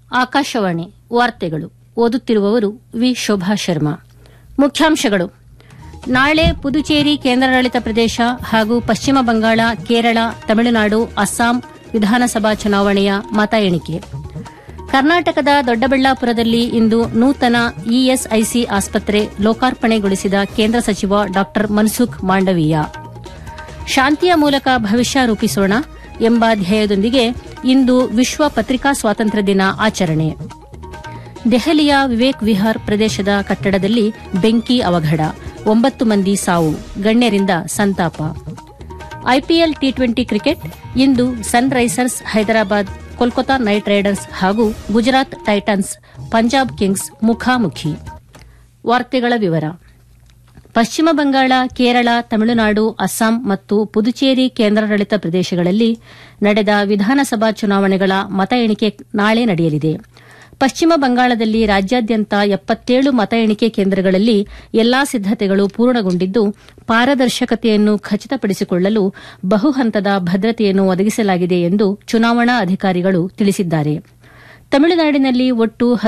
ಆಕಾಶವಾಣಿ ವಾರ್ತೆಗಳು ಓದುತ್ತಿರುವವರು ವಿ ಶೋಭಾ ಶರ್ಮಾ ಮುಖ್ಯಾಂಶಗಳು ನಾಳೆ ಪುದುಚೇರಿ ಕೇಂದ್ರಾಡಳಿತ ಪ್ರದೇಶ ಹಾಗೂ ಪಶ್ಚಿಮ ಬಂಗಾಳ ಕೇರಳ ತಮಿಳುನಾಡು ಅಸ್ಸಾಂ ವಿಧಾನಸಭಾ ಚುನಾವಣೆಯ ಮತ ಎಣಿಕೆ ಕರ್ನಾಟಕದ ದೊಡ್ಡಬಳ್ಳಾಪುರದಲ್ಲಿ ಇಂದು ನೂತನ ಇಎಸ್ಐಸಿ ಆಸ್ಪತ್ರೆ ಲೋಕಾರ್ಪಣೆಗೊಳಿಸಿದ ಕೇಂದ್ರ ಸಚಿವ ಡಾ ಮನ್ಸುಖ್ ಮಾಂಡವೀಯ ಶಾಂತಿಯ ಮೂಲಕ ಭವಿಷ್ಯ ರೂಪಿಸೋಣ ಎಂಬ ಧ್ಯೇಯದೊಂದಿಗೆ ಇಂದು ವಿಶ್ವ ಪತ್ರಿಕಾ ಸ್ವಾತಂತ್ರ್ಯ ದಿನ ಆಚರಣೆ ದೆಹಲಿಯ ವಿವೇಕ್ ವಿಹಾರ್ ಪ್ರದೇಶದ ಕಟ್ಟಡದಲ್ಲಿ ಬೆಂಕಿ ಅವಘಡ ಒಂಬತ್ತು ಮಂದಿ ಸಾವು ಗಣ್ಯರಿಂದ ಸಂತಾಪ ಐಪಿಎಲ್ ಟಿ ಟ್ವೆಂಟಿ ಕ್ರಿಕೆಟ್ ಇಂದು sunrisers Hyderabad Kolkata knight riders ಹಾಗೂ ಗುಜರಾತ್ ಟೈಟನ್ಸ್ ಪಂಜಾಬ್ ಕಿಂಗ್ಸ್ ಮುಖಾಮುಖಿ ವಾರ್ತೆಗಳ ವಿವರ ಪಶ್ಚಿಮ ಬಂಗಾಳ ಕೇರಳ ತಮಿಳುನಾಡು ಅಸ್ಸಾಂ ಮತ್ತು ಪುದುಚೇರಿ ಕೇಂದ್ರಾಡಳಿತ ಪ್ರದೇಶಗಳಲ್ಲಿ ನಡೆದ ವಿಧಾನಸಭಾ ಚುನಾವಣೆಗಳ ಮತ ಎಣಿಕೆ ನಾಳೆ ನಡೆಯಲಿದೆ ಪಶ್ಚಿಮ ಬಂಗಾಳದಲ್ಲಿ ರಾಜ್ಯಾದ್ಯಂತ ಎಪ್ಪತ್ತೇಳು ಮತ ಎಣಿಕೆ ಕೇಂದ್ರಗಳಲ್ಲಿ ಎಲ್ಲಾ ಸಿದ್ದತೆಗಳು ಪೂರ್ಣಗೊಂಡಿದ್ದು ಪಾರದರ್ಶಕತೆಯನ್ನು ಖಚಿತಪಡಿಸಿಕೊಳ್ಳಲು ಬಹುಹಂತದ ಭದ್ರತೆಯನ್ನು ಒದಗಿಸಲಾಗಿದೆ ಎಂದು ಚುನಾವಣಾ ಅಧಿಕಾರಿಗಳು ತಿಳಿಸಿದ್ದಾರೆ ತಮಿಳುನಾಡಿನಲ್ಲಿ ಒಟ್ಟು